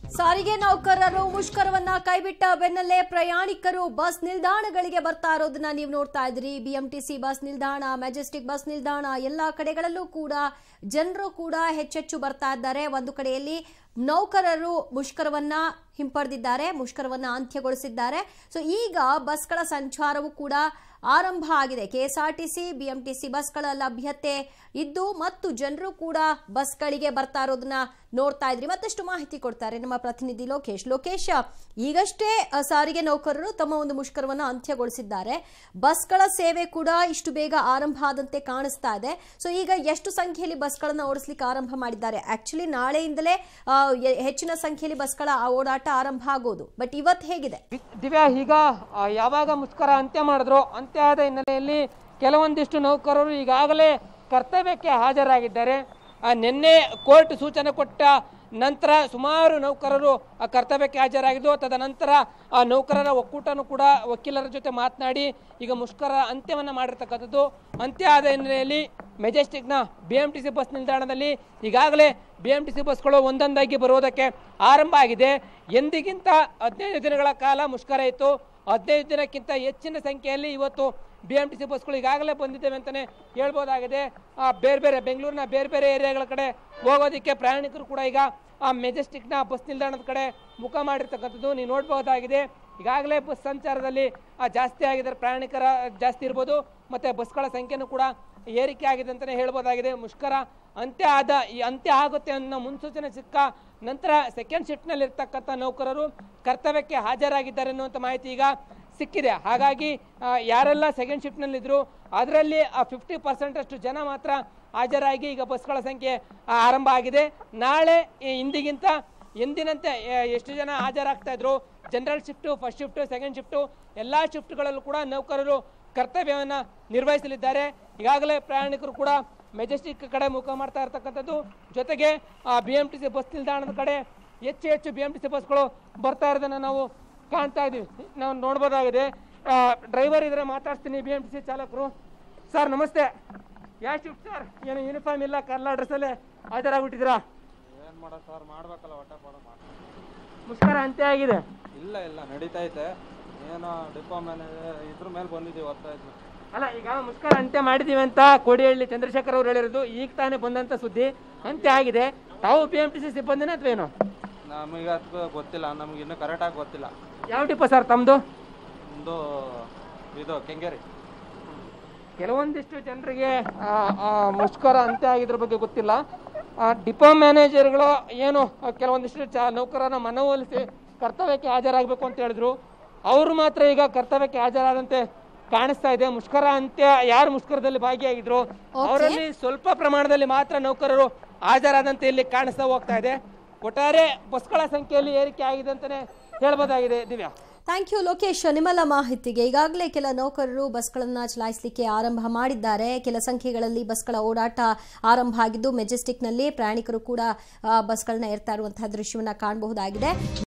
ಸಾರಿಗೆ ನೌಕರರು ಮುಷ್ಕರವನ್ನ ಕೈಬಿಟ್ಟ ಬೆನ್ನಲ್ಲೇ ಪ್ರಯಾಣಿಕರು ಬಸ್ ನಿಲ್ದಾಣಗಳಿಗೆ ಬರ್ತಾ ಇರೋದನ್ನ ನೀವು ನೋಡ್ತಾ ಇದ್ರಿ ಬಿಎಂಟಿಸಿ ಬಸ್ ನಿಲ್ದಾಣ ಮೆಜೆಸ್ಟಿಕ್ ಬಸ್ ನಿಲ್ದಾಣ ಎಲ್ಲಾ ಕಡೆಗಳಲ್ಲೂ ಕೂಡ ಜನರು ಕೂಡ ಹೆಚ್ಚೆಚ್ಚು ಬರ್ತಾ ಇದ್ದಾರೆ ಒಂದು ಕಡೆಯಲ್ಲಿ ನೌಕರರು ಮುಷ್ಕರವನ್ನ ಹಿಂಪಡೆದಿದ್ದಾರೆ ಮುಷ್ಕರವನ್ನ ಅಂತ್ಯಗೊಳಿಸಿದ್ದಾರೆ ಸೊ ಈಗ ಬಸ್ಗಳ ಸಂಚಾರವು ಕೂಡ ಆರಂಭ ಆಗಿದೆ ಕೆಎಸ್ಆರ್ಟಿಸಿ ಬಿಎಂಟಿಸಿ ಬಸ್ಗಳ ಲಭ್ಯತೆ ಇದ್ದು ಮತ್ತು ಜನರು ಕೂಡ ಬಸ್ಗಳಿಗೆ ಬರ್ತಾ ಇರೋದನ್ನ ನೋಡ್ತಾ ಇದ್ರಿ ಮತ್ತಷ್ಟು ಮಾಹಿತಿ ಕೊಡ್ತಾರೆ ನಮ್ಮ ಪ್ರತಿನಿಧಿ ಲೋಕೇಶ್ ಲೋಕೇಶ್ ಈಗಷ್ಟೇ ಅ, ಸಾರಿಗೆ ನೌಕರರು ತಮ್ಮ ಒಂದು ಮುಷ್ಕರವನ್ನು ಅಂತ್ಯಗೊಳಿಸಿದ್ದಾರೆ ಬಸ್ಗಳ ಸೇವೆ ಕೂಡ ಇಷ್ಟು ಬೇಗ ಆರಂಭ ಆದಂತೆ ಕಾಣಿಸ್ತಾ ಇದೆ ಸೊ ಈಗ ಎಷ್ಟು ಸಂಖ್ಯೆಯಲ್ಲಿ ಬಸ್ಗಳನ್ನು ಓಡಿಸ್ಲಿಕ್ಕೆ ಆರಂಭ ಮಾಡಿದ್ದಾರೆ ಆಕ್ಚುಲಿ ನಾಳೆಯಿಂದಲೇ ಆ, ಎ- ಹೆಚ್ಚಿನ ಸಂಖ್ಯೆಯಲ್ಲಿ ಬಸ್ಗಳ ಆ ಓಡಾಟ ಆರಂಭ ಆಗೋದು ಬಟ್ ಇವತ್ತು ಹೇಗಿದೆ ದಿ- ದಿವ್ಯಾ ಈಗ ಆ, ಯಾವಾಗ ಮುಷ್ಕರ ಅಂತ್ಯ ಮಾಡಿದ್ರು ಅಂತ್ಯ ಆದ ಹಿನ್ನೆಲೆಯಲ್ಲಿ ಕೆಲವೊಂದಿಷ್ಟು ನೌಕರರು ಈಗಾಗಲೇ ಕರ್ತವ್ಯಕ್ಕೆ ಹಾಜರಾಗಿದ್ದಾರೆ ಆ, ನಿನ್ನೆ ಕೋರ್ಟ್ ಸೂಚನೆ ಕೊಟ್ಟ ನಂತರ ಸುಮಾರು ನೌಕರರು ಆ ಕರ್ತವ್ಯಕ್ಕೆ ಹಾಜರಾಗಿದ್ದು ತದನಂತರ ಆ ನೌಕರರ ಒಕ್ಕೂಟನೂ ಕೂಡ ವಕೀಲರ ಜೊತೆ ಮಾತನಾಡಿ ಈಗ ಮುಷ್ಕರ ಅಂತ್ಯವನ್ನು ಮಾಡಿರ್ತಕ್ಕಂಥದ್ದು ಅಂತ್ಯ ಆದ ಹಿನ್ನೆಲೆಯಲ್ಲಿ ಮೆಜೆಸ್ಟಿಕ್ನ B M T C bus ನಿಲ್ದಾಣದಲ್ಲಿ ಈಗಾಗಲೇ ಬಿ ಎಂ ಟಿ ಸಿ ಬಸ್ಗಳು ಒಂದೊಂದಾಗಿ ಬರುವುದಕ್ಕೆ ಆರಂಭ ಆಗಿದೆ ಎಂದಿಗಿಂತ ಹದಿನೈದು ದಿನಗಳ ಕಾಲ ಮುಷ್ಕರ ಇತ್ತು ಹದಿನೈದು ದಿನಕ್ಕಿಂತ ಹೆಚ್ಚಿನ ಸಂಖ್ಯೆಯಲ್ಲಿ ಇವತ್ತು ಬಿ ಎಂ ಟಿ ಸಿ ಬಸ್ಗಳು ಈಗಾಗಲೇ ಬಂದಿದ್ದೇವೆ ಅಂತಲೇ ಹೇಳ್ಬೋದಾಗಿದೆ ಆ, ಬೇರೆ ಬೇರೆ ಬೆಂಗಳೂರಿನ ಬೇರೆ ಬೇರೆ ಏರಿಯಾಗಳ ಕಡೆ ಹೋಗೋದಕ್ಕೆ ಪ್ರಯಾಣಿಕರು ಕೂಡ ಈಗ ಆ ಮೆಜೆಸ್ಟಿಕ್ನ ಬಸ್ ನಿಲ್ದಾಣದ ಕಡೆ ಮುಖ ಮಾಡಿರ್ತಕ್ಕಂಥದ್ದು ನೀವು ನೋಡ್ಬೋದಾಗಿದೆ ಈಗಾಗಲೇ ಬಸ್ ಸಂಚಾರದಲ್ಲಿ ಆ, ಜಾಸ್ತಿ ಆಗಿದ್ದಾರೆ ಪ್ರಯಾಣಿಕರ ಜಾಸ್ತಿ ಇರ್ಬೋದು ಮತ್ತು ಬಸ್ಗಳ ಸಂಖ್ಯೆನೂ ಕೂಡ ಏರಿಕೆ ಆಗಿದೆ ಅಂತಲೇ ಹೇಳ್ಬೋದಾಗಿದೆ ಮುಷ್ಕರ ಅಂತ್ಯ ಆದ ಈ ಅಂತ್ಯ ಆಗುತ್ತೆ ಅನ್ನೋ ಮುನ್ಸೂಚನೆ ಸಿಕ್ಕ ನಂತರ ಸೆಕೆಂಡ್ ಶಿಫ್ಟ್ನಲ್ಲಿ ಇರ್ತಕ್ಕಂಥ ನೌಕರರು ಕರ್ತವ್ಯಕ್ಕೆ ಹಾಜರಾಗಿದ್ದಾರೆ ಅನ್ನುವಂಥ ಮಾಹಿತಿ ಈಗ ಸಿಕ್ಕಿದೆ ಹಾಗಾಗಿ ಆ, ಯಾರೆಲ್ಲ ಸೆಕೆಂಡ್ ಶಿಫ್ಟ್ನಲ್ಲಿದ್ದರು ಅದರಲ್ಲಿ ಫಿಫ್ಟಿ ಪರ್ಸೆಂಟ್ ಅಷ್ಟು ಜನ ಮಾತ್ರ ಹಾಜರಾಗಿ ಈಗ ಬಸ್ಗಳ ಸಂಖ್ಯೆ ಆ, ಆರಂಭ ಆಗಿದೆ ನಾಳೆ ಈ ಇಂದಿಗಿಂತ ಎಂದಿನಂತೆ ಆ, ಎಷ್ಟು ಜನ ಹಾಜರಾಗ್ತಾ ಇದ್ರು general shift first shift second shift ಎಲ್ಲ ಶಿಫ್ಟ್ಗಳಲ್ಲೂ ಕೂಡ ನೌಕರರು ಕರ್ತವ್ಯವನ್ನು ನಿರ್ವಹಿಸಲಿದ್ದಾರೆ ಈಗಾಗಲೇ ಪ್ರಯಾಣಿಕರು ಕೂಡ ಮೆಜೆಸ್ಟಿಕ್ ಕಡೆ ಮುಖ ಮಾಡ್ತಾ ಇರ್ತಕ್ಕಂಥದ್ದು ಜೊತೆಗೆ B M T C bus ನಿಲ್ದಾಣದ ಕಡೆ ಹೆಚ್ಚು ಹೆಚ್ಚು ಬಿ ಎಂ ಟಿ ಸಿ ಬಸ್ಗಳು ಬರ್ತಾ ಇರೋದನ್ನು ನಾವು ಕಾಣ್ತಾ ಇದ್ದೀವಿ ನಾವು ನೋಡ್ಬೋದಾಗಿದೆ ಡ್ರೈವರ್ ಇದ್ರೆ ಮಾತಾಡ್ತೀನಿ ಬಿ ಎಂ ಟಿ ಸಿ ಚಾಲಕರು ಸರ್ ನಮಸ್ತೆ ಯಾವ ಶಿಫ್ಟ್ ಸರ್ ಏನು ಯೂನಿಫಾರ್ಮ್ ಇಲ್ಲ ಕಲ್ಲ ಡ್ರೆಸ್ಸಲ್ಲೇ ಹಾಜರಾಗ್ಬಿಟ್ಟಿದ್ದೀರಾ ಏನ್ ಮಾಡೋದು ಸರ್ ಮಾಡ್ಬೇಕಲ್ಲ ಹೊಟ್ಟೆ ಪಾಡು ಮಾಡಿ ಮುಷ್ಕರ ಅಂತ್ಯ ಆಗಿದೆ ಇಲ್ಲ ಇಲ್ಲ ನಡೀತಾ ಐತೆ ಏನೋ ಡಿಪೋ ಮ್ಯಾನೇಜರ್ ಇದ್ರ ಮೇಲೆ ಬಂದಿದ್ದೀವಿ ಓದ್ತಾ ಇದ್ವಿ ಅಲ್ಲ ಈಗ ಮುಷ್ಕರ ಅಂತ್ಯ ಮಾಡಿದೀವಿ ಅಂತ ಕೋಡಿಹಳ್ಳಿ ಚಂದ್ರಶೇಖರ್ ಅವರು ಹೇಳಿರೋದು ಈಗ ತಾನೇ ಬಂದಂತ ಸುದ್ದಿ ಅಂತ್ಯ ಆಗಿದೆ ತಾವು ಪಿ ಎಂ ಟಿ ಸಿ ಸಿಬ್ಬಂದಿನ ಅಥವಾ ಏನು ನಮಗೆ ಅದಕ್ಕೂ ಗೊತ್ತಿಲ್ಲ ನಮ್ಗೆ ಇನ್ನೂ ಕರೆಕ್ಟಾಗಿ ಗೊತ್ತಿಲ್ಲ ಯಾವ ಡಿಪೋ ಸರ್ ತಮ್ಮದು ಒಂದು ಇದು ಕೆಂಗೇರಿ ಕೆಲವೊಂದಿಷ್ಟು ಜನರಿಗೆ ಆ, ಆ, ಮುಷ್ಕರ ಅಂತ್ಯ ಆಗಿದ್ರ ಬಗ್ಗೆ ಗೊತ್ತಿಲ್ಲ ಆ, ಡಿಪೋ ಮ್ಯಾನೇಜರ್ಗಳು ಏನು ಆ, ಕೆಲವೊಂದಿಷ್ಟು ಚ ನೌಕರನ ಮನವೊಲಿಸಿ ಕರ್ತವ್ಯಕ್ಕೆ ಹಾಜರಾಗಬೇಕು ಅಂತ ಹೇಳಿದ್ರು ಅವರು ಮಾತ್ರ ಈಗ ಕರ್ತವ್ಯಕ್ಕೆ ಹಾಜರಾದಂತೆ ಕಾಣಿಸ್ತಾ ಇದೆ ಮುಷ್ಕರ ಅಂತ್ಯ ಯಾರು ಮುಷ್ಕರದಲ್ಲಿ ಭಾಗಿಯಾಗಿದ್ರು ಅವರಲ್ಲಿ ಸ್ವಲ್ಪ ಪ್ರಮಾಣದಲ್ಲಿ ಮಾತ್ರ ನೌಕರರು ಹಾಜರಾದಂತೆ ಇಲ್ಲಿ ಕಾಣಿಸ್ತಾ ಹೋಗ್ತಾ ಇದೆ ಒಟ್ಟಾರೆ ಬಸ್ಗಳ ಸಂಖ್ಯೆಯಲ್ಲಿ ಏರಿಕೆ ಆಗಿದೆ ಅಂತಾನೆ ಹೇಳ್ಬೋದಾಗಿದೆ ದಿವ್ಯಾ ಥ್ಯಾಂಕ್ ಯು ಲೋಕೇಶ್ ನಿಮ್ಮೆಲ್ಲ ಮಾಹಿತಿಗೆ ಈಗಾಗಲೇ ಕೆಲ ನೌಕರರು ಬಸ್ಗಳನ್ನು ಚಲಾಯಿಸಲಿಕ್ಕೆ ಆರಂಭ ಮಾಡಿದ್ದಾರೆ ಕೆಲ ಸಂಖ್ಯೆಗಳಲ್ಲಿ ಬಸ್ಗಳ ಓಡಾಟ ಆರಂಭ ಆಗಿದ್ದು ಮೆಜೆಸ್ಟಿಕ್ನಲ್ಲಿ ಪ್ರಯಾಣಿಕರು ಕೂಡ ಆ, ಬಸ್ಗಳನ್ನ ಏರ್ತಾ ಇರುವಂತಹ ದೃಶ್ಯವನ್ನ ಕಾಣಬಹುದಾಗಿದೆ